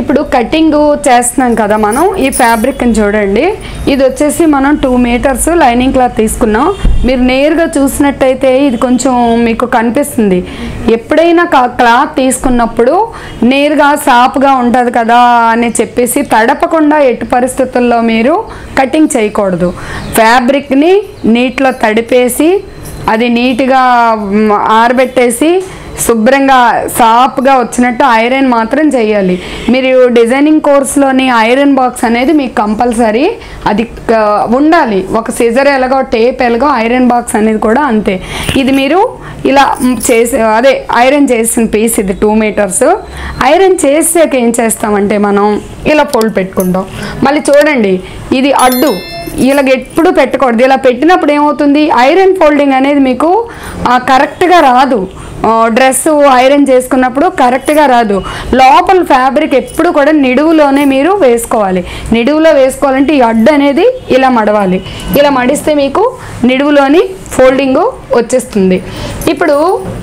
ఇప్పుడు కటింగ్ చేస్తున్నాం కదా మనం ఈ ఫ్యాబ్రిక్ని చూడండి ఇది వచ్చేసి మనం టూ మీటర్స్ లైనింగ్ క్లాత్ తీసుకున్నాం మీరు నేరుగా చూసినట్టయితే ఇది కొంచెం మీకు కనిపిస్తుంది ఎప్పుడైనా కా- క్లాత్ తీసుకున్నప్పుడు నేరుగా సాఫ్గా ఉంటుంది కదా అని చెప్పేసి తడపకుండా ఎట్టి పరిస్థితుల్లో మీరు కటింగ్ చేయకూడదు ఫ్యాబ్రిక్ని నీటిలో తడిపేసి అది నీట్గా మ్, ఆరబెట్టేసి శుభ్రంగా సాఫ్గా వచ్చినట్టు ఐరన్ మాత్రం చేయాలి మీరు డిజైనింగ్ కోర్స్లోని ఐరన్ బాక్స్ అనేది మీకు కంపల్సరీ అది క- ఉండాలి ఒక సిజర్ ఎలాగో టేప్ ఎలాగో ఐరన్ బాక్స్ అనేది కూడా అంతే ఇది మీరు ఇలా మ్, చేసే అదే ఐరన్ చేసిన పీస్ ఇది టూ మీటర్స్ ఐరన్ చేసాక ఏం చేస్తామంటే మనం ఇలా ఫోల్డ్ పెట్టుకుంటాం మళ్ళీ చూడండి ఇది అడ్డు ఇలాగ ఎప్పుడు పెట్టకూడదు ఇలా పెట్టినప్పుడు ఏమవుతుంది ఐరన్ ఫోల్డింగ్ అనేది మీకు ఆ, కరెక్ట్గా రాదు ఆ, డ్రెస్ ఐరన్ చేసుకున్నప్పుడు కరెక్ట్గా రాదు లోపల ఫ్యాబ్రిక్ ఎప్పుడు కూడా నిడువులోనే మీరు వేసుకోవాలి నిడువులో వేసుకోవాలంటే ఈ అడ్డు అనేది ఇలా మడవాలి ఇలా మడిస్తే మీకు నిడువులోని ఫోల్డింగ్ వచ్చేస్తుంది ఇప్పుడు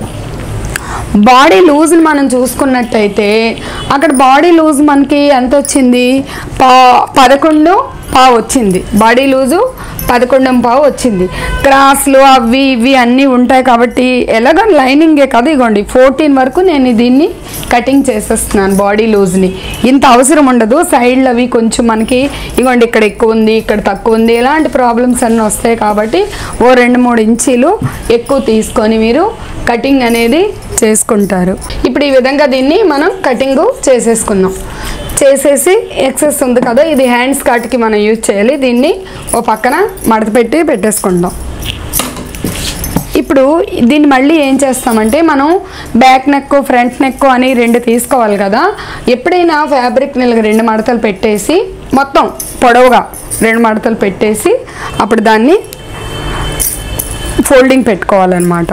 బాడీ లూజ్ మనం చూసుకున్నట్టయితే అక్కడ బాడీ లూజ్ మనకి ఎంత వచ్చింది పా పదకొండు పావు వచ్చింది బాడీ లూజు పదకొండు పావు వచ్చింది క్రాస్లు అవి ఇవి అన్నీ ఉంటాయి కాబట్టి ఎలాగో లైనింగే కదా ఇగోండి ఫోర్టీన్ వరకు నేను దీన్ని కటింగ్ చేసేస్తున్నాను బాడీ లూజ్ని ఇంత అవసరం ఉండదు సైడ్లు అవి కొంచెం మనకి ఇగోండి ఇక్కడ ఎక్కువ ఉంది ఇక్కడ తక్కువ ఉంది ఇలాంటి ప్రాబ్లమ్స్ అన్నీ వస్తాయి కాబట్టి ఓ రెండు మూడు ఇంచీలు ఎక్కువ తీసుకొని మీరు కటింగ్ అనేది చేసుకుంటారు ఇప్పుడు ఈ విధంగా దీన్ని మనం కటింగ్ చేసేసుకున్నాం చేసేసి ఎక్సెస్ ఉంది కదా ఇది హ్యాండ్స్ కట్కి మనం యూజ్ చేయాలి దీన్ని ఓ పక్కన మడత పెట్టి పెట్టేసుకుంటాం ఇప్పుడు దీన్ని మళ్ళీ ఏం చేస్తామంటే మనం బ్యాక్ నెక్ ఫ్రంట్ నెక్ అని రెండు తీసుకోవాలి కదా ఎప్పుడైనా ఫ్యాబ్రిక్ నెలకు రెండు మడతలు పెట్టేసి మొత్తం పొడవుగా రెండు మడతలు పెట్టేసి అప్పుడు దాన్ని ఫోల్డింగ్ పెట్టుకోవాలన్నమాట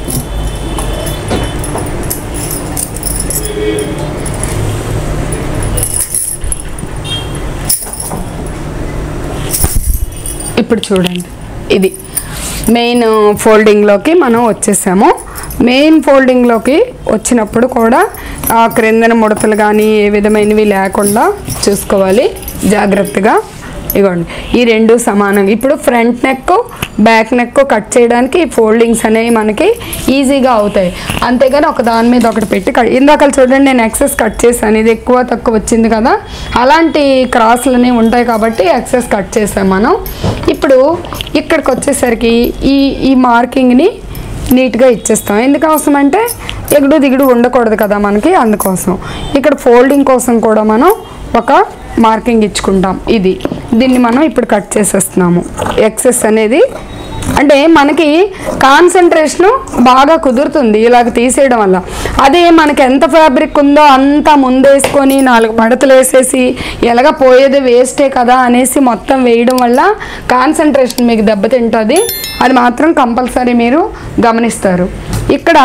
ఇప్పుడు చూడండి ఇది మెయిన్ ఫోల్డింగ్లోకి మనం వచ్చేసాము మెయిన్ ఫోల్డింగ్లోకి వచ్చినప్పుడు కూడా ఆ క్రిందన ముడతలు కానీ ఏ విధమైనవి లేకుండా చూసుకోవాలి జాగ్రత్తగా ఇగోండి ఈ రెండు సమానం ఇప్పుడు front neck back neck cut చేయడానికి ఈ ఫోల్డింగ్స్ అనేవి మనకి ఈజీగా అవుతాయి అంతేగాని ఒక దాని మీద ఒకటి పెట్టి కట్ ఇందాక చూడండి నేను ఎక్సెస్ కట్ చేశాను ఇది ఎక్కువ తక్కువ వచ్చింది కదా అలాంటి క్రాస్లు ఉంటాయి కాబట్టి ఎక్సెస్ కట్ చేసాం మనం ఇప్పుడు ఇక్కడికి వచ్చేసరికి ఈ ఈ మార్కింగ్ని నీట్గా ఇచ్చేస్తాం ఎందుకు అవసరం అంటే ఎగుడు దిగుడు ఉండకూడదు కదా మనకి అందుకోసం ఇక్కడ ఫోల్డింగ్ కోసం కూడా మనం ఒక మార్కింగ్ ఇచ్చుకుంటాం ఇది దీన్ని మనం ఇప్పుడు కట్ చేసేస్తున్నాము ఎక్సెస్ అనేది అంటే మనకి కాన్సన్ట్రేషన్ బాగా కుదురుతుంది ఇలాగ తీసేయడం వల్ల అదే మనకి ఎంత ఫ్యాబ్రిక్ ఉందో అంతా ముందేసుకొని నాలుగు మడతలు వేసేసి ఎలాగ పోయేది వేస్టే కదా అనేసి మొత్తం వేయడం వల్ల కాన్సన్ట్రేషన్ మీకు దెబ్బతింటుంది అది మాత్రం కంపల్సరీ మీరు గమనిస్తారు ఇక్కడ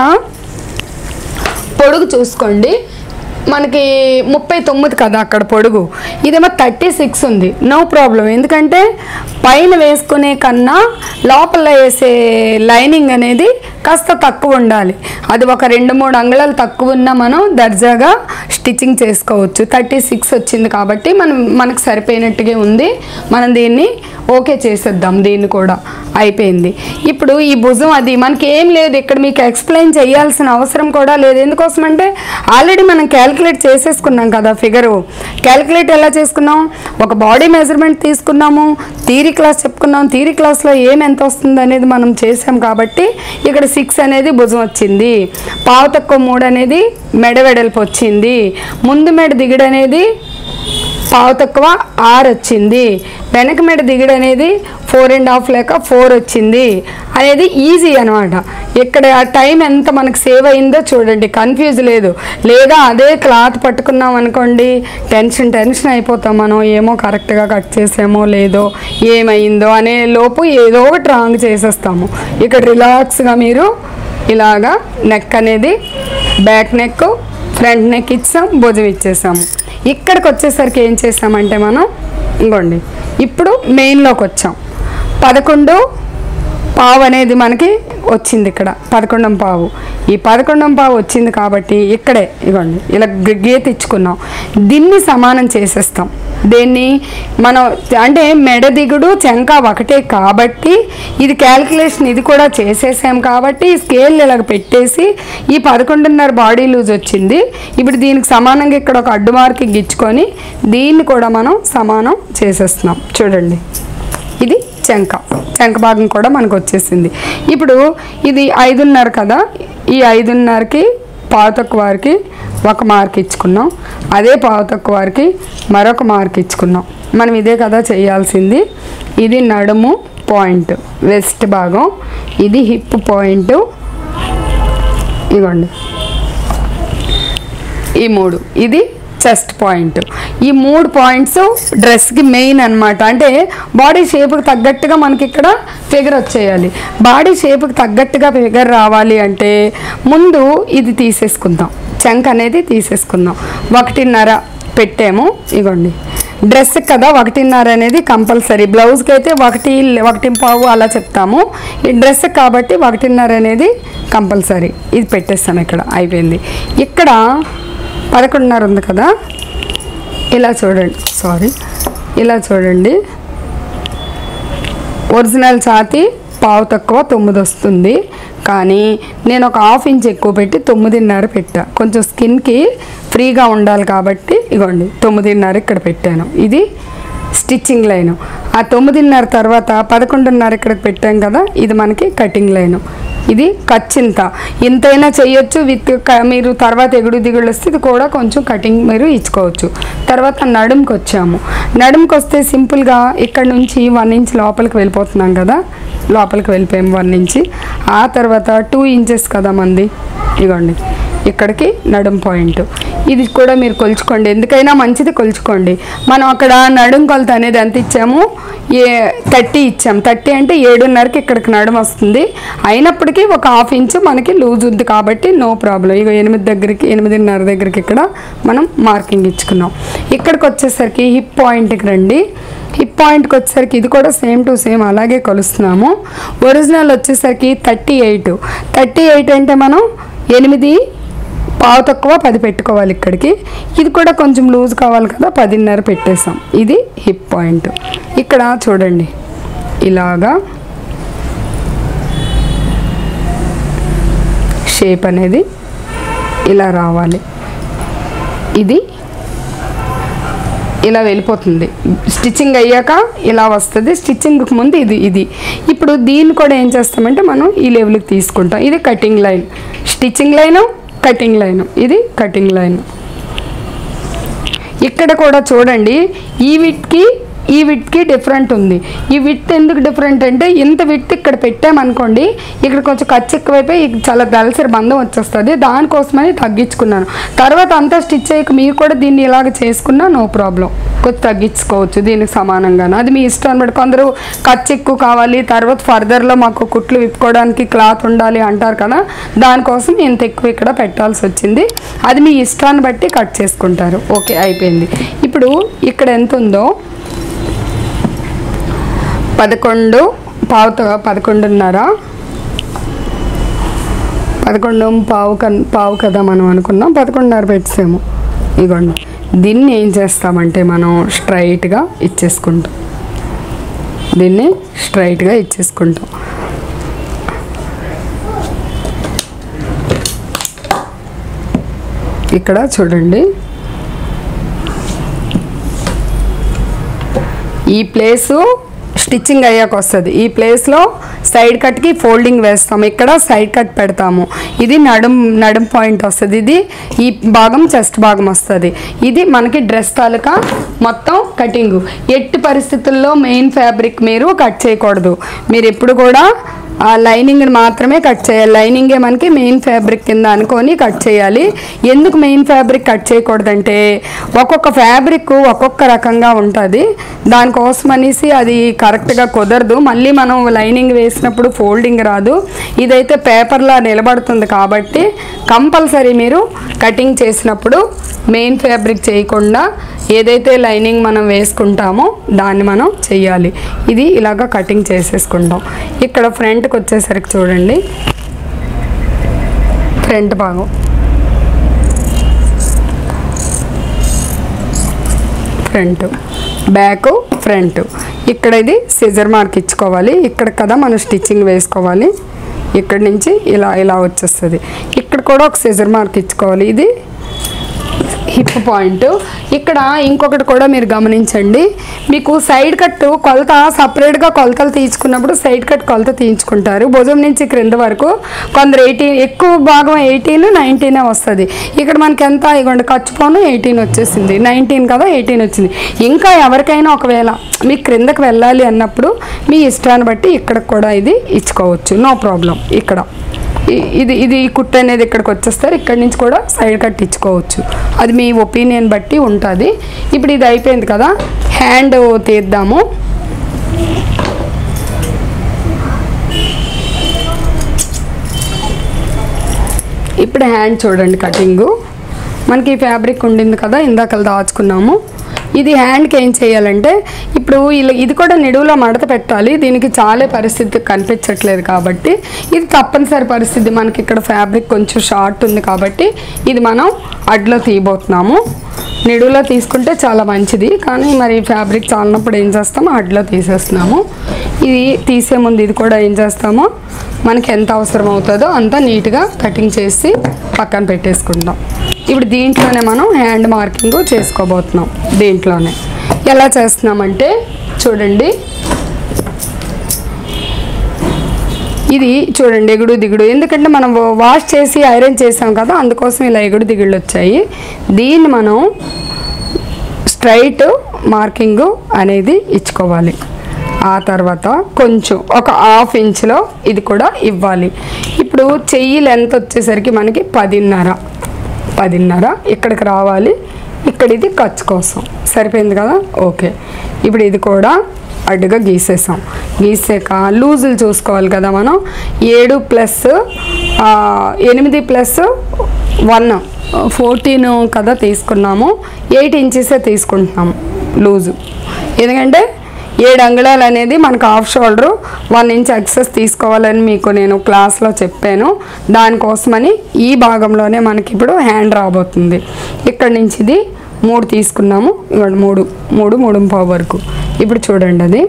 పొడుగు చూసుకోండి మనకి ముప్పై తొమ్మిది కదా అక్కడ పొడుగు ఇదేమో థర్టీ సిక్స్ ఉంది నో ప్రాబ్లం ఎందుకంటే పైన వేసుకునే కన్నా లోపల వేసే లైనింగ్ అనేది కాస్త తక్కువ ఉండాలి అది ఒక రెండు మూడు అంగుళాలు తక్కువ ఉన్నా మనం దర్జాగా స్టిచ్చింగ్ చేసుకోవచ్చు థర్టీ సిక్స్ వచ్చింది కాబట్టి మనం మనకు సరిపోయినట్టుగా ఉంది మనం దీన్ని ఓకే చేసేద్దాం దీన్ని కూడా అయిపోయింది ఇప్పుడు ఈ భుజం అది మనకి ఏం లేదు ఇక్కడ మీకు ఎక్స్ప్లెయిన్ చేయాల్సిన అవసరం కూడా లేదు ఎందుకోసం అంటే ఆల్రెడీ మనం క్యాలిక్యులేట్ చేసేసుకున్నాం కదా ఫిగరు క్యాలిక్యులేట్ ఎలా చేసుకున్నాం ఒక బాడీ మెజర్మెంట్ తీసుకున్నాము థీరీ క్లాస్ చెప్పుకున్నాం థీరీ క్లాస్లో ఏం ఎంత వస్తుంది అనేది మనం చేసాం కాబట్టి ఇక్కడ సిక్స్ అనేది భుజం వచ్చింది పావు తక్కువ మూడు అనేది మెడ వెడల్పు వచ్చింది ముందు మెడ దిగుడు అనేది పావు తక్కువ ఆరు వచ్చింది వెనక మెడ దిగుడు అనేది ఫోర్ అండ్ హాఫ్ లేక ఫోర్ వచ్చింది అనేది ఈజీ అనమాట ఇక్కడ ఆ టైం ఎంత మనకు సేవ్ అయిందో చూడండి కన్ఫ్యూజ్ లేదు లేదా అదే క్లాత్ పట్టుకున్నాం అనుకోండి టెన్షన్ టెన్షన్ అయిపోతాం మనం ఏమో కరెక్ట్గా కట్ చేసామో లేదో ఏమైందో అనే లోపు ఏదో ఒకటి రాంగ్ చేసేస్తాము ఇక్కడ రిలాక్స్గా మీరు ఇలాగా నెక్ అనేది బ్యాక్ నెక్ ఫ్రంట్ నెక్ ఇచ్చాం భుజం ఇచ్చేసాము ఇక్కడికి వచ్చేసరికి ఏం చేసామంటే మనం ఇంకోండి ఇప్పుడు మెయిన్లోకి వచ్చాం పదకొండు పావు అనేది మనకి వచ్చింది ఇక్కడ పదకొండం పావు ఈ పదకొండం పావు వచ్చింది కాబట్టి ఇక్కడే ఇవ్వండి ఇలా గ- గీత ఇచ్చుకున్నాం దీన్ని సమానం చేసేస్తాం దేన్ని మనం అంటే మెడ దిగుడు చెంక ఒకటే కాబట్టి ఇది క్యాలిక్యులేషన్ ఇది కూడా చేసేసాం కాబట్టి ఈ స్కేల్ ఇలాగ పెట్టేసి ఈ పదకొండున్నర బాడీ లూజ్ వచ్చింది ఇప్పుడు దీనికి సమానంగా ఇక్కడ ఒక అడ్డు మార్కింగ్ ఇచ్చుకొని దీన్ని కూడా మనం సమానం చేసేస్తున్నాం చూడండి ఇది చెంక చెంక భాగం కూడా మనకు వచ్చేసింది ఇప్పుడు ఇది ఐదున్నర కదా ఈ ఐదున్నరకి పావుతక్కువ వారికి ఒక మార్క్ ఇచ్చుకున్నాం అదే పావుతక్కువ వారికి మరొక మార్క్ ఇచ్చుకున్నాం మనం ఇదే కదా చేయాల్సింది ఇది నడుము పాయింట్ వెస్ట్ భాగం ఇది హిప్ పాయింట్ ఇవ్వండి ఈ మూడు ఇది చెస్ట్ పాయింట్ ఈ మూడు పాయింట్స్ డ్రెస్కి మెయిన్ అన్నమాట అంటే బాడీ షేప్కి తగ్గట్టుగా మనకి ఇక్కడ ఫిగర్ వచ్చేయాలి బాడీ షేప్కి తగ్గట్టుగా ఫిగర్ రావాలి అంటే ముందు ఇది తీసేసుకుందాం చంక్ అనేది తీసేసుకుందాం ఒకటిన్నర పెట్టాము ఇగోండి డ్రెస్ కదా ఒకటిన్నర అనేది కంపల్సరీ బ్లౌజ్కి అయితే ఒకటి ఒకటి పావు అలా చెప్తాము ఈ డ్రెస్ కాబట్టి ఒకటిన్నర అనేది కంపల్సరీ ఇది పెట్టేస్తాను ఇక్కడ అయిపోయింది ఇక్కడ పదకొండున్నర ఉంది కదా ఇలా చూడండి సారీ ఇలా చూడండి ఒరిజినల్ ఛాతి పావు తక్కువ తొమ్మిది వస్తుంది కానీ నేను ఒక హాఫ్ ఇంచ్ ఎక్కువ పెట్టి తొమ్మిదిన్నర పెట్టా కొంచెం స్కిన్కి ఫ్రీగా ఉండాలి కాబట్టి ఇగోండి తొమ్మిదిన్నర ఇక్కడ పెట్టాను ఇది స్టిచ్చింగ్ లైన్ ఆ తొమ్మిదిన్నర తర్వాత పదకొండున్నర ఇక్కడ పెట్టాం కదా ఇది మనకి కటింగ్ లైన్ ఇది ఖర్చింత ఇంతైనా చేయొచ్చు విత్ క- మీరు తర్వాత ఎగుడు దిగుడు వస్తే ఇది కూడా కొంచెం కటింగ్ మీరు ఇచ్చుకోవచ్చు తర్వాత నడుముకి వచ్చాము నడుముకి వస్తే సింపుల్గా ఇక్కడ నుంచి వన్ ఇంచ్ లోపలికి వెళ్ళిపోతున్నాం కదా లోపలికి వెళ్ళిపోయాము వన్ ఇంచి ఆ తర్వాత టూ ఇంచెస్ కదా మంది ఇగోండి ఇక్కడికి నడుం పాయింట్ ఇది కూడా మీరు కొలుచుకోండి ఎందుకైనా మంచిది కొలుచుకోండి మనం అక్కడ నడుం కొలత అనేది ఎంత ఇచ్చాము ఏ థర్టీ ఇచ్చాం థర్టీ అంటే ఏడున్నరకి ఇక్కడికి నడుము వస్తుంది అయినప్పటికీ ఒక హాఫ్ ఇంచ్ మనకి లూజ్ ఉంది కాబట్టి నో ప్రాబ్లం ఇక ఎనిమిది దగ్గరికి ఎనిమిదిన్నర దగ్గరికి ఇక్కడ మనం మార్కింగ్ ఇచ్చుకున్నాం ఇక్కడికి వచ్చేసరికి హిప్ పాయింట్కి రండి హిప్ పాయింట్కి వచ్చేసరికి ఇది కూడా సేమ్ టు సేమ్ అలాగే కొలుస్తున్నాము ఒరిజినల్ వచ్చేసరికి థర్టీ ఎయిట్ థర్టీ ఎయిట్ అంటే మనం ఎనిమిది పావు తక్కువ పది పెట్టుకోవాలి ఇక్కడికి ఇది కూడా కొంచెం లూజ్ కావాలి కదా పదిన్నర పెట్టేసాం ఇది హిప్ పాయింట్ ఇక్కడ చూడండి ఇలాగా షేప్ అనేది ఇలా రావాలి ఇది ఇలా వెళ్ళిపోతుంది స్టిచ్చింగ్ అయ్యాక ఇలా వస్తుంది స్టిచ్చింగ్కి ముందు ఇది ఇది ఇప్పుడు దీన్ని కూడా ఏం చేస్తామంటే మనం ఈ లెవెల్కి తీసుకుంటాం ఇది cutting line stitching line cutting line ఇది కటింగ్ లైన్ ఇక్కడ కూడా చూడండి ఈ విట్కి ఈ విట్కి డిఫరెంట్ ఉంది ఈ విత్ ఎందుకు డిఫరెంట్ అంటే ఇంత విత్ ఇక్కడ పెట్టామనుకోండి ఇక్కడ కొంచెం ఖర్చు ఎక్కువైపోయి ఇది చాలా దళసరి బంధం వచ్చేస్తుంది దానికోసమని తగ్గించుకున్నాను తర్వాత అంతా స్టిచ్ అయ్యాక మీరు కూడా దీన్ని ఇలాగ చేసుకున్నా నో ప్రాబ్లం కొంచెం తగ్గించుకోవచ్చు దీనికి సమానంగాను అది మీ ఇష్టం బట్టి కొందరు ఖర్చు ఎక్కువ కావాలి తర్వాత ఫర్దర్లో మాకు కుట్లు విప్పుకోవడానికి క్లాత్ ఉండాలి అంటారు కదా దానికోసం ఇంత ఎక్కువ ఇక్కడ పెట్టాల్సి వచ్చింది అది మీ ఇష్టాన్ని బట్టి కట్ చేసుకుంటారు ఓకే అయిపోయింది ఇప్పుడు ఇక్కడ ఎంత ఉందో పదకొండు పావుతో పదకొండున్నర పదకొండు పావు కన్ పావు కదా మనం అనుకున్నాం పదకొండున్నర పెట్టేసాము ఇగోండి దీన్ని ఏం చేస్తామంటే మనం స్ట్రైట్గా ఇచ్చేసుకుంటాం దీన్ని స్ట్రైట్గా ఇచ్చేసుకుంటాం ఇక్కడ చూడండి ఈ ప్లేసు స్టిచ్చింగ్ అయ్యాక వస్తుంది ఈ ప్లేస్లో సైడ్ కట్కి ఫోల్డింగ్ వేస్తాము ఇక్కడ సైడ్ కట్ పెడతాము ఇది నడుం నడుం పాయింట్ వస్తుంది ఇది ఈ భాగం చెస్ట్ భాగం వస్తుంది ఇది మనకి డ్రెస్ తాలూకా మొత్తం కటింగ్ ఎట్టి పరిస్థితుల్లో మెయిన్ ఫ్యాబ్రిక్ మీరు కట్ చేయకూడదు మీరు ఎప్పుడు కూడా ఆ లైనింగ్ మాత్రమే కట్ చేయాలి లైనింగే మనకి మెయిన్ ఫ్యాబ్రిక్ కింద అనుకొని కట్ చేయాలి ఎందుకు మెయిన్ ఫ్యాబ్రిక్ కట్ చేయకూడదంటే ఒక్కొక్క ఫ్యాబ్రిక్ ఒక్కొక్క రకంగా ఉంటుంది దానికోసం అనేసి అది కరెక్ట్గా కుదరదు మళ్ళీ మనం లైనింగ్ వేసినప్పుడు ఫోల్డింగ్ రాదు ఇదైతే పేపర్లా నిలబడుతుంది కాబట్టి కంపల్సరీ మీరు కటింగ్ చేసినప్పుడు మెయిన్ ఫ్యాబ్రిక్ చేయకుండా ఏదైతే లైనింగ్ మనం వేసుకుంటామో దాన్ని మనం చెయ్యాలి ఇది ఇలాగ కటింగ్ చేసేసుకుంటాం ఇక్కడ ఫ్రంట్కి వచ్చేసరికి చూడండి ఫ్రంట్ భాగం ఫ్రంట్ బ్యాక్ ఫ్రంట్ ఇక్కడ ఇది సిజర్ మార్క్ ఇచ్చుకోవాలి ఇక్కడ కదా మనం స్టిచ్చింగ్ వేసుకోవాలి ఇక్కడ నుంచి ఇలా ఇలా వచ్చేస్తుంది ఇక్కడ కూడా ఒక సిజర్ మార్క్ ఇచ్చుకోవాలి ఇది హిప్ పాయింట్ ఇక్కడ ఇంకొకటి కూడా మీరు గమనించండి మీకు సైడ్ కట్ కొలత సపరేట్గా కొలతలు తీయించుకున్నప్పుడు సైడ్ కట్ కొలత తీయించుకుంటారు భుజం నుంచి క్రింద వరకు కొందరు ఎయిటీన్ ఎక్కువ భాగం ఎయిటీన్ నైన్టీనే వస్తుంది ఇక్కడ మనకి ఎంత ఇగోండి ఖర్చు పోను ఎయిటీన్ వచ్చేసింది నైన్టీన్ కదా ఎయిటీన్ వచ్చింది ఇంకా ఎవరికైనా ఒకవేళ మీకు క్రిందకి వెళ్ళాలి అన్నప్పుడు మీ ఇష్టాన్ని బట్టి ఇక్కడ కూడా ఇది ఇచ్చుకోవచ్చు నో ప్రాబ్లం ఇక్కడ ఇ- ఇది ఇది ఈ కుట్టు అనేది ఇక్కడికి వచ్చేస్తారు ఇక్కడ నుంచి కూడా సైడ్ కట్ ఇచ్చుకోవచ్చు అది మీ ఒపీనియన్ బట్టి ఉంటుంది ఇప్పుడు ఇది అయిపోయింది కదా హ్యాండ్ తీద్దాము ఇప్పుడు హ్యాండ్ చూడండి కటింగు మనకి ఈ ఫ్యాబ్రిక్ ఉండింది కదా ఇందాక దాచుకున్నాము ఇది హ్యాండ్కి ఏం చేయాలంటే ఇప్పుడు ఇలా ఇది కూడా నిడువులో మడత పెట్టాలి దీనికి చాలే పరిస్థితి కనిపించట్లేదు కాబట్టి ఇది తప్పనిసరి పరిస్థితి మనకి ఇక్కడ ఫ్యాబ్రిక్ కొంచెం షార్ట్ ఉంది కాబట్టి ఇది మనం అడ్లో తీయబోతున్నాము నిడువులో తీసుకుంటే చాలా మంచిది కానీ మరి ఫ్యాబ్రిక్ చాలినప్పుడు ఏం చేస్తామో అడ్లో తీసేస్తున్నాము ఇది తీసే ముందు ఇది కూడా ఏం చేస్తామో మనకి ఎంత అవసరం అవుతుందో అంత నీట్గా కటింగ్ చేసి పక్కన పెట్టేసుకుంటాం ఇప్పుడు దీంట్లోనే మనం హ్యాండ్ మార్కింగ్ చేసుకోబోతున్నాం దీంట్లోనే ఎలా చేస్తున్నామంటే చూడండి ఇది చూడండి ఎగుడు దిగుడు ఎందుకంటే మనం వాష్ చేసి ఐరన్ చేసాం కదా అందుకోసం ఇలా ఎగుడు దిగుళ్ళు వచ్చాయి దీన్ని మనం స్ట్రైట్ మార్కింగ్ అనేది ఇచ్చుకోవాలి ఆ తర్వాత కొంచెం ఒక హాఫ్ ఇంచ్లో ఇది కూడా ఇవ్వాలి ఇప్పుడు చెయ్యి లెంత్ వచ్చేసరికి మనకి పదిన్నర పదిన్నర ఇక్కడికి రావాలి ఇక్కడ ఇది ఖర్చు కోసం సరిపోయింది కదా ఓకే ఇప్పుడు ఇది కూడా అడ్డుగా గీసేసాం గీసాక లూజులు చూసుకోవాలి కదా మనం ఏడు ప్లస్ ఎనిమిది ప్లస్ వన్ ఫోర్టీన్ కదా తీసుకున్నాము ఎయిట్ ఇంచెసే తీసుకుంటున్నాము లూజు ఎందుకంటే ఏడు అంగుళాలు అనేది మనకు half shoulder one inch excess తీసుకోవాలని మీకు నేను క్లాస్లో చెప్పాను దానికోసమని ఈ భాగంలోనే మనకి ఇప్పుడు హ్యాండ్ రాబోతుంది ఇక్కడ నుంచి ఇది మూడు తీసుకున్నాము ఇవాళ మూడు మూడు మూడు పావు వరకు ఇప్పుడు చూడండి అది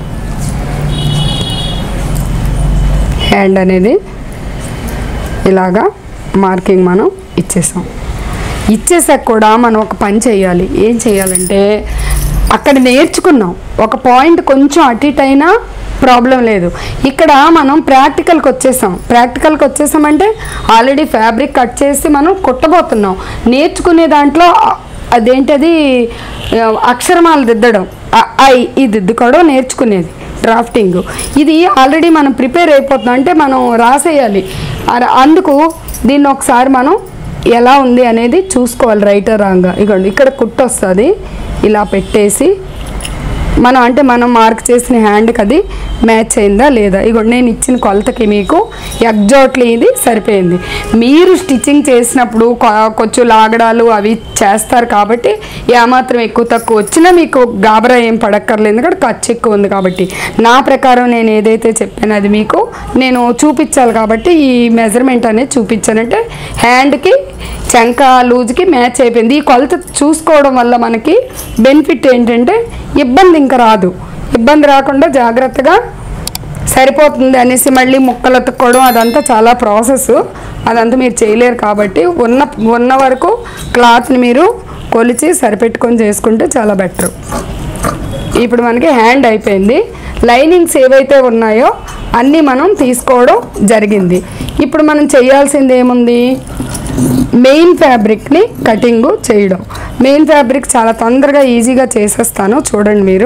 హ్యాండ్ అనేది ఇలాగా మార్కింగ్ మనం ఇచ్చేసాం ఇచ్చేసాక కూడా మనం ఒక పని చేయాలి ఏం చేయాలంటే అక్కడ నేర్చుకున్నాం ఒక పాయింట్ కొంచెం అటు ఇటు అయినా ప్రాబ్లం లేదు ఇక్కడ మనం ప్రాక్టికల్కి వచ్చేసాం ప్రాక్టికల్కి వచ్చేసామంటే ఆల్రెడీ ఫ్యాబ్రిక్ కట్ చేసి మనం కుట్టబోతున్నాం నేర్చుకునే దాంట్లో అ- అదేంటది ఆ, అక్షరమాలు దిద్దడం అ, ఐ ఈ దిద్దుకోవడం నేర్చుకునేది డ్రాఫ్టింగ్ ఇది ఆల్రెడీ మనం ప్రిపేర్ అయిపోతున్నాం అంటే మనం రాసేయాలి అర- అందుకు దీన్ని ఒకసారి మనం ఎలా ఉంది అనేది చూసుకోవాలి రైటర్ రాంగ్ ఇగోండి ఇక్కడ కుట్టు వస్తుంది ఇలా పెట్టేసి మనం అంటే మనం మార్క్ చేసిన హ్యాండ్కి అది మ్యాచ్ అయిందా లేదా ఇగో నేను ఇచ్చిన కొలతకి మీకు ఎగ్జాక్ట్లీ ఇది సరిపోయింది మీరు స్టిచ్చింగ్ చేసినప్పుడు కొ- కొంచెం లాగడాలు అవి చేస్తారు కాబట్టి ఏమాత్రం ఎక్కువ తక్కువ వచ్చినా మీకు గాబరా ఏం పడక్కర్లేదు ఎందుకంటే ఖర్చు ఎక్కువ ఉంది కాబట్టి నా ప్రకారం నేను ఏదైతే చెప్పానో అది మీకు నేను చూపించాలి కాబట్టి ఈ మెజర్మెంట్ అనేది చూపించానంటే హ్యాండ్కి చంక లూజ్కి మ్యాచ్ అయిపోయింది ఈ కొలత చూసుకోవడం వల్ల మనకి బెనిఫిట్ ఏంటంటే ఇబ్బంది ఇంకా రాదు ఇబ్బంది రాకుండా జాగ్రత్తగా సరిపోతుంది అనేసి మళ్ళీ ముక్కలు అతుక్కోవడం అదంతా చాలా ప్రాసెస్ అదంతా మీరు చేయలేరు కాబట్టి ఉన్న ఉన్న వరకు క్లాత్ని మీరు కొలిచి సరిపెట్టుకొని చేసుకుంటే చాలా బెటర్ ఇప్పుడు మనకి హ్యాండ్ అయిపోయింది లైనింగ్స్ ఏవైతే ఉన్నాయో అన్నీ మనం తీసుకోవడం జరిగింది ఇప్పుడు మనం చేయాల్సింది ఏముంది మెయిన్ ఫ్యాబ్రిక్ని కటింగ్ చేయడం మెయిన్ ఫ్యాబ్రిక్ చాలా తొందరగా ఈజీగా చేసేస్తాను చూడండి మీరు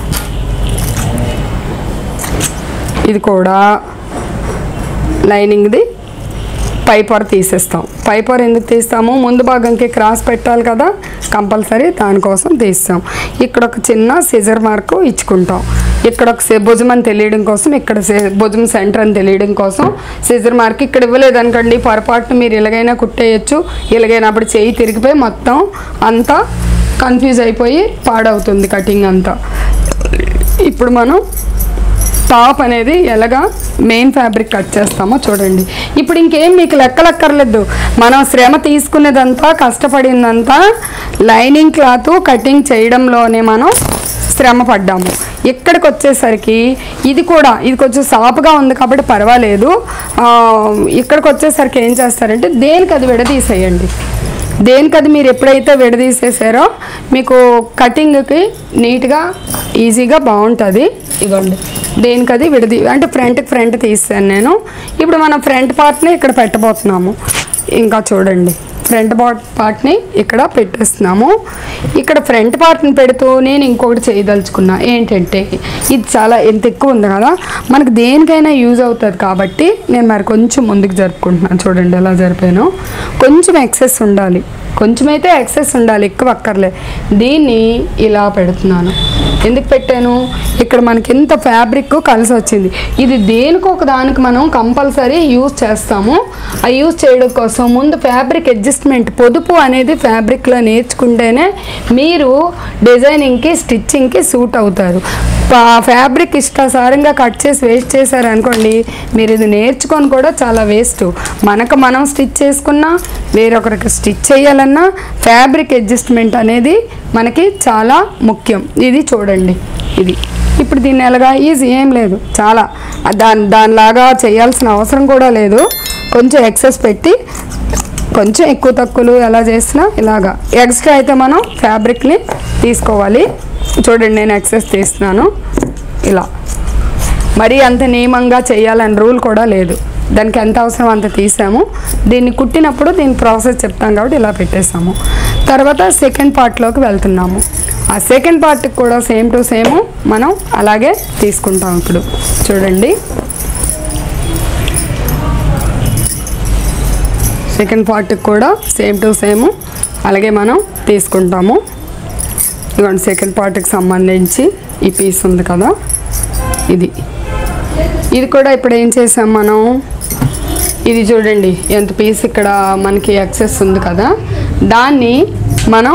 ఇది కూడా లైనింగ్ది పై పొర తీసేస్తాం పై పొర ఎందుకు తీస్తాము ముందు భాగంకి క్రాస్ పెట్టాలి కదా కంపల్సరీ దానికోసం తీస్తాం ఇక్కడ ఒక చిన్న సిజర్ మార్క్ ఇచ్చుకుంటాం ఇక్కడ ఒక సె- భుజం అని తెలియడం కోసం ఇక్కడ సె- భుజం సెంటర్ అని తెలియడం కోసం సిజర్ మార్క్ ఇక్కడ ఇవ్వలేదు అనుకోండి పొరపాటున మీరు ఇలాగైనా కుట్టేయచ్చు ఇలాగైనా అప్పుడు చేయి తిరిగిపోయి మొత్తం అంతా కన్ఫ్యూజ్ అయిపోయి పాడవుతుంది కటింగ్ అంతా ఇప్పుడు మనం టాప్ అనేది ఎలాగా మెయిన్ ఫ్యాబ్రిక్ కట్ చేస్తామో చూడండి ఇప్పుడు ఇంకేం మీకు లెక్కలక్కర్లేదు మనం శ్రమ తీసుకునేదంతా కష్టపడిందంతా లైనింగ్ క్లాత్ కటింగ్ చేయడంలోనే మనం శ్రమ పడ్డాము ఇక్కడికి వచ్చేసరికి ఇది కూడా ఇది కొంచెం సాపుగా ఉంది కాబట్టి పర్వాలేదు ఆ, ఇక్కడికి వచ్చేసరికి ఏం చేస్తారంటే దేనికి అది విడదీసేయండి దేనికి అది మీరు ఎప్పుడైతే విడదీసేసారో మీకు కటింగ్కి నీట్గా ఈజీగా బాగుంటుంది ఇవ్వండి దేనికి అది విడదీ అంటే ఫ్రంట్కి ఫ్రంట్ తీసాను నేను ఇప్పుడు మనం ఫ్రంట్ పార్ట్ని ఇక్కడ పెట్టబోతున్నాము ఇంకా చూడండి ఫ్రంట్ పార్ట్ పార్ట్ని ఇక్కడ పెట్టేస్తున్నాము ఇక్కడ ఫ్రంట్ పార్ట్ని పెడుతూ నేను ఇంకొకటి చేయదలుచుకున్నా ఏంటంటే ఇది చాలా ఎంత ఎక్కువ ఉంది కదా మనకు దేనికైనా యూజ్ అవుతుంది కాబట్టి నేను మరి కొంచెం ముందుకు జరుపుకుంటున్నాను చూడండి ఎలా జరిపాను కొంచెం ఎక్సెస్ ఉండాలి కొంచెం అయితే ఎక్సెస్ ఉండాలి ఎక్కువ అక్కర్లే దీన్ని ఇలా పెడుతున్నాను ఎందుకు పెట్టాను ఇక్కడ మనకి ఎంత ఫ్యాబ్రిక్ కలిసి వచ్చింది ఇది దేనికి ఒక దానికి మనం కంపల్సరీ యూజ్ చేస్తాము ఆ యూజ్ చేయడం కోసం ముందు ఫ్యాబ్రిక్ అడ్జస్ట్మెంట్ పొదుపు అనేది ఫ్యాబ్రిక్లో నేర్చుకుంటేనే మీరు డిజైనింగ్కి స్టిచ్చింగ్కి సూట్ అవుతారు ఫ్యాబ్రిక్ ఇష్టాసారంగా కట్ చేసి వేస్ట్ చేశారు అనుకోండి మీరు ఇది నేర్చుకొని కూడా చాలా వేస్ట్ మనకు మనం స్టిచ్ చేసుకున్నా వేరొకరికి స్టిచ్ చేయాలన్నా ఫ్యాబ్రిక్ అడ్జస్ట్మెంట్ అనేది మనకి చాలా ముఖ్యం ఇది చూడండి ఇది ఇప్పుడు దీన్ని ఎలాగా ఈజీ ఏం లేదు చాలా దాని దానిలాగా చేయాల్సిన అవసరం కూడా లేదు కొంచెం ఎక్సెస్ పెట్టి కొంచెం ఎక్కువ తక్కువలు ఎలా చేసినా ఇలాగా ఎక్స్ట్రా అయితే మనం ఫ్యాబ్రిక్ని తీసుకోవాలి చూడండి నేను ఎక్సెస్ తీస్తున్నాను ఇలా మరీ అంత నియమంగా చేయాలని రూల్ కూడా లేదు దానికి ఎంత అవసరం అంత తీసాము దీన్ని కుట్టినప్పుడు దీని ప్రాసెస్ చెప్తాం కాబట్టి ఇలా పెట్టేసాము తర్వాత సెకండ్ పార్ట్లోకి వెళ్తున్నాము ఆ సెకండ్ పార్ట్కి కూడా సేమ్ టు సేమ్ మనం అలాగే తీసుకుంటాం ఇప్పుడు చూడండి సెకండ్ పార్ట్కి కూడా సేమ్ టు సేమ్ అలాగే మనం తీసుకుంటాము ఇదిగోండి సెకండ్ పార్ట్కి సంబంధించి ఈ పీస్ ఉంది కదా ఇది ఇది కూడా ఇప్పుడు ఏం చేసాం మనం ఇది చూడండి ఎంత పీస్ ఇక్కడ మనకి ఎక్సెస్ ఉంది కదా దాన్ని మనం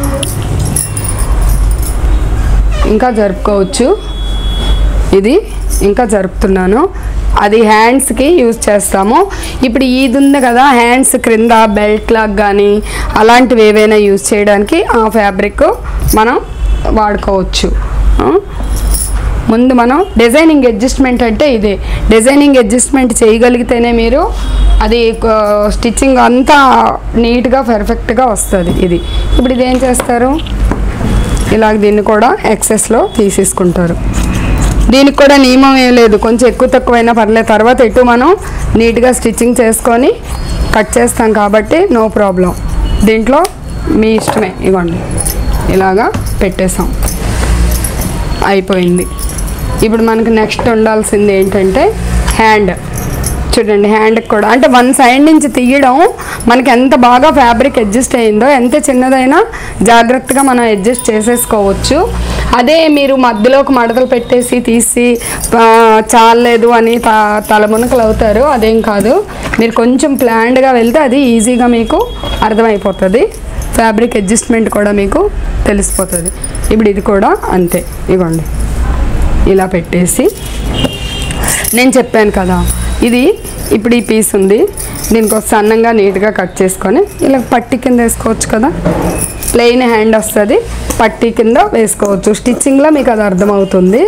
ఇంకా జరుపుకోవచ్చు ఇది ఇంకా జరుపుతున్నాను అది హ్యాండ్స్కి యూజ్ చేస్తాము ఇప్పుడు ఇది ఉంది కదా హ్యాండ్స్ క్రింద బెల్ట్ లాగా కానీ అలాంటివి ఏవైనా యూజ్ చేయడానికి ఆ ఫ్యాబ్రిక్ మనం వాడుకోవచ్చు ఆ? ముందు మనం డిజైనింగ్ అడ్జస్ట్మెంట్ అంటే ఇదే డిజైనింగ్ అడ్జస్ట్మెంట్ చేయగలిగితేనే మీరు అది స్టిచ్చింగ్ అంతా నీట్గా పర్ఫెక్ట్గా వస్తుంది ఇది ఇప్పుడు ఇది ఏం చేస్తారు ఇలాగ దీన్ని కూడా ఎక్సెస్లో తీసేసుకుంటారు దీనికి కూడా నియమం ఏం లేదు కొంచెం ఎక్కువ తక్కువైనా పర్లేదు తర్వాత ఎటు మనం నీట్గా స్టిచ్చింగ్ చేసుకొని కట్ చేస్తాం కాబట్టి నో ప్రాబ్లం దీంట్లో మీ ఇష్టమే ఇవ్వండి ఇలాగా పెట్టేసాం అయిపోయింది ఇప్పుడు మనకి నెక్స్ట్ ఉండాల్సింది ఏంటంటే హ్యాండ్ చూడండి హ్యాండ్కి కూడా అంటే వన్ సైడ్ నుంచి తీయడం మనకి ఎంత బాగా ఫ్యాబ్రిక్ అడ్జస్ట్ అయిందో ఎంత చిన్నదైనా జాగ్రత్తగా మనం అడ్జస్ట్ చేసేసుకోవచ్చు అదే మీరు మధ్యలోకి మడతలు పెట్టేసి తీసి ఆ, చాలలేదు అని త తలమునకలు అవుతారు అదేం కాదు మీరు కొంచెం ప్లాన్డ్గా వెళ్తే అది ఈజీగా మీకు అర్థమైపోతుంది ఫ్యాబ్రిక్ అడ్జస్ట్మెంట్ కూడా మీకు తెలిసిపోతుంది ఇప్పుడు ఇది కూడా అంతే ఇవ్వండి ఇలా పెట్టేసి నేను చెప్పాను కదా ఇది ఇప్పుడు ఈ పీస్ ఉంది దీనికి ఒక సన్నంగా నీట్గా కట్ చేసుకొని ఇలా పట్టి కింద వేసుకోవచ్చు కదా ప్లెయిన్ హ్యాండ్ వస్తుంది పట్టి కింద వేసుకోవచ్చు స్టిచ్చింగ్లో మీకు అది అర్థమవుతుంది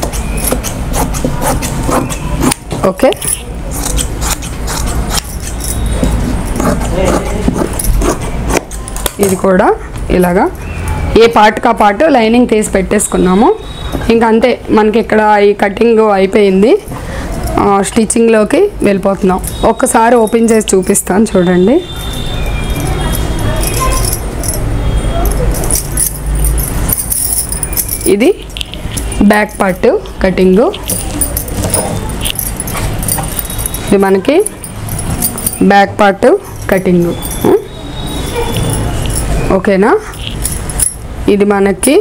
ఓకే ఇది కూడా ఇలాగా ఏ పార్ట్కి ఆ పార్ట్ లైనింగ్ తీసి పెట్టేసుకున్నాము ఇంకా అంతే మనకి ఇక్కడ ఈ కటింగ్ అయిపోయింది ఆ, స్టిచ్చింగ్లోకి వెళ్ళిపోతున్నాం ఒక్కసారి ఓపెన్ చేసి చూపిస్తాను చూడండి ఇది బ్యాక్ పార్ట్ కటింగు ఇది మనకి బ్యాక్ పార్ట్ కటింగు ఉం? ఓకేనా ఇది మనకి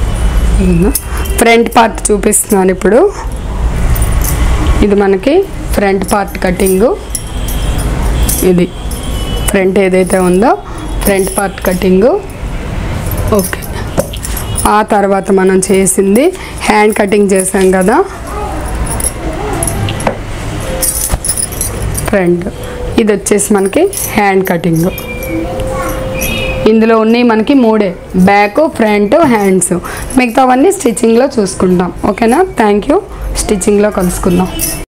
ఫ్రంట్ పార్ట్ చూపిస్తున్నాను ఇప్పుడు ఇది మనకి ఫ్రంట్ పార్ట్ కటింగు ఇది ఫ్రంట్ ఏదైతే ఉందో ఫ్రంట్ పార్ట్ కటింగు ఓకే ఆ తర్వాత మనం చేసింది హ్యాండ్ కటింగ్ చేసాం కదా ఫ్రంట్ ఇది వచ్చేసి మనకి హ్యాండ్ కటింగ్ ఇందులో ఉన్నాయి మనకి మూడే బ్యాక్ ఫ్రంట్ హ్యాండ్స్ మిగతావన్నీ స్టిచ్చింగ్లో చూసుకుంటాం ఓకేనా థ్యాంక్ యూ స్టిచ్చింగ్లో కలుసుకుందాం